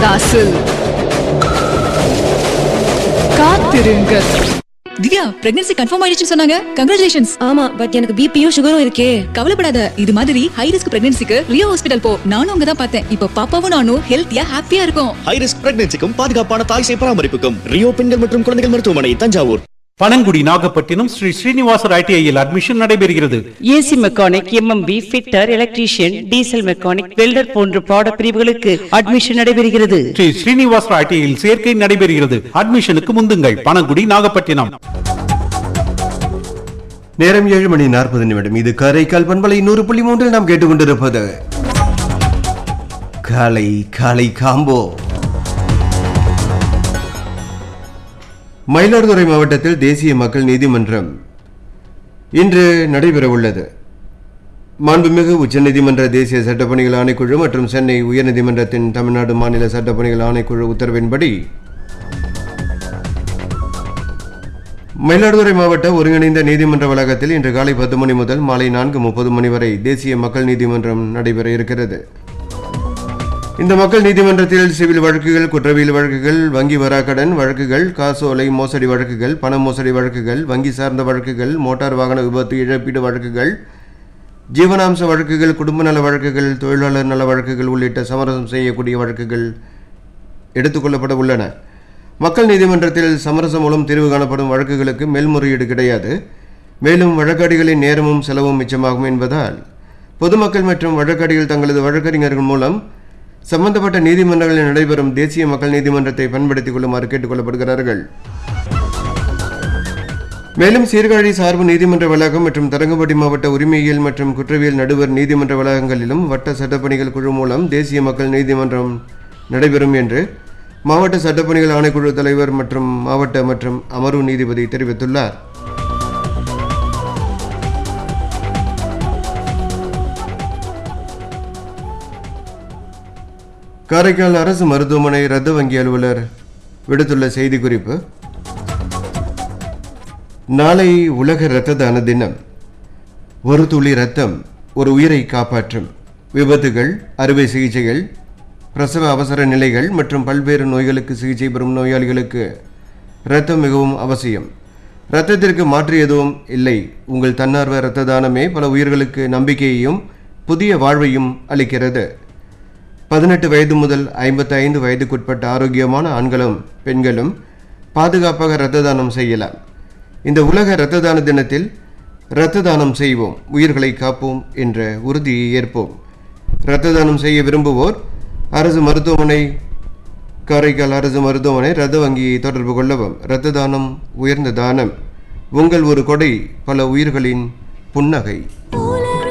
சிவகாசில் காத்திருங்கள் Divya pregnancy confirm ஆயிடுச்சுன்னு சொன்னாங்க கங்க்ராச்சுலேஷன்ஸ் ஆமா பட் எனக்கு பிபியும் சுகரும் இருக்கே கவலைப்படாத இது மாதிரி ஹை ரிஸ்க் பிரெக்னன்சிக்கு ரியோ ஹாஸ்பிடல் போ நானும் அங்க தான் பார்த்தேன் இப்போ பாப்பாவும் நானும் ஹெல்த்தியா ஹாப்பியா இருக்கும் ஹை ரிஸ்க் பிரெக்னன்சிக்கும் பாதுகாப்பான தாய் சேய் பராமரிப்புக்கும் ரியோ பெண்கள் மற்றும் குழந்தைகள் மருத்துவமனை தஞ்சாவூர் பனங்குடி நாகப்பட்டினம் ஸ்ரீ ஸ்ரீனிவாசர் ஐடிஐயில் அட்மிஷன் நடைபெறுகிறது AC mechanic MMP fitter electrician diesel mechanic welder போன்ற பாட பிரிவுகளுக்கு அட்மிஷன் நடைபெறுகிறது ஸ்ரீ ஸ்ரீனிவாசர் ஐடிஐயில் சேர்க்கை நடைபெறுகிறது அட்மிஷனுக்கு முந்துங்கள் பனங்குடி நாகப்பட்டினம் நேரம் ஏழு மணி நாற்பது நிமிடம் இது காரைக்கால் பண்பலை நூறு புள்ளி மூன்றில் நாம் கேட்டுக்கொண்டிருப்பது காலை காலை காம்போ மயிலாடுதுறை மாவட்டத்தில் தேசிய மக்கள் நீதிமன்றம் இன்று நடைபெற உள்ளது மாண்புமிகு உச்சநீதிமன்ற தேசிய சட்டப்பணிகள் ஆணைக்குழு மற்றும் சென்னை உயர்நீதிமன்றத்தின் தமிழ்நாடு மாநில சட்டப்பணிகள் ஆணைக்குழு உத்தரவின்படி மயிலாடுதுறை மாவட்ட ஒருங்கிணைந்த நீதிமன்ற வளாகத்தில் இன்று காலை பத்து மணி முதல் மாலை நான்கு முப்பது மணி வரை தேசிய மக்கள் நீதிமன்றம் நடைபெற இருக்கிறது இந்த மக்கள் நீதிமன்றத்தில் சிவில் வழக்குகள் குற்றவியல் வழக்குகள் வங்கி வராக்கடன் வழக்குகள் காசோலை மோசடி வழக்குகள் பண மோசடி வழக்குகள் வங்கி சார்ந்த வழக்குகள் மோட்டார் வாகன விபத்து இழப்பீடு வழக்குகள் ஜீவனாம்ச வழக்குகள் குடும்ப நல வழக்குகள் தொழிலாளர் நல வழக்குகள் உள்ளிட்ட சமரசம் செய்யக்கூடிய வழக்குகள் எடுத்துக்கொள்ளப்பட உள்ளன மக்கள் நீதிமன்றத்தில் சமரசம் மூலம் தீர்வு காணப்படும் வழக்குகளுக்கு மேல்முறையீடு கிடையாது மேலும் வழக்காடிகளின் நேரமும் செலவும் மிச்சமாகும் என்பதால் பொதுமக்கள் மற்றும் வழக்காடிகள் தங்களது வழக்கறிஞர்கள் மூலம் சம்பந்தப்பட்ட நீதிமன்றங்களில் நடைபெறும் தேசிய மக்கள் நீதிமன்றத்தை பயன்படுத்திக் கொள்ளுமாறு கேட்டுக்கொள்ளப்படுகிறார்கள் மேலும் சீர்காழி சார்பு நீதிமன்ற வளாகம் மற்றும் தரங்கம்பட்டி மாவட்ட உரிமையியல் மற்றும் குற்றவியல் நடுவர் நீதிமன்ற வளாகங்களிலும் வட்ட சட்டப்பணிகள் குழு மூலம் தேசிய மக்கள் நீதிமன்றம் நடைபெறும் என்று மாவட்ட சட்டப்பணிகள் ஆணைக்குழு தலைவர் மற்றும் மாவட்ட மற்றும் அமர்வு நீதிபதி தெரிவித்துள்ளார் காரைக்கால் அரசு மருத்துவமனை இரத்த வங்கி அலுவலர் விடுத்துள்ள செய்திக்குறிப்பு நாளை உலக இரத்த தான தினம் ஒரு துளி ரத்தம் ஒரு உயிரை காப்பாற்றும் விபத்துகள் அறுவை சிகிச்சைகள் பிரசவ அவசர நிலைகள் மற்றும் பல்வேறு நோய்களுக்கு சிகிச்சை பெறும் நோயாளிகளுக்கு இரத்தம் மிகவும் அவசியம் இரத்தத்திற்கு மாற்று எதுவும் இல்லை உங்கள் தன்னார்வ இரத்த தானமே பல உயிர்களுக்கு நம்பிக்கையையும் புதிய வாழ்வையும் அளிக்கிறது பதினெட்டு வயது முதல் ஐம்பத்தி ஐந்து வயதுக்குட்பட்ட ஆரோக்கியமான ஆண்களும் பெண்களும் பாதுகாப்பாக இரத்த தானம் செய்யலாம் இந்த உலக இரத்த தான தினத்தில் இரத்த தானம் செய்வோம் உயிர்களை காப்போம் என்ற உறுதியை ஏற்போம் இரத்த தானம் செய்ய விரும்புவோர் அரசு மருத்துவமனை காரைக்கால் அரசு மருத்துவமனை இரத்த வங்கியை தொடர்பு கொள்ளவும் இரத்த தானம் உயர்ந்த தானம் உங்கள் ஒரு கொடை பல உயிர்களின் புன்னகை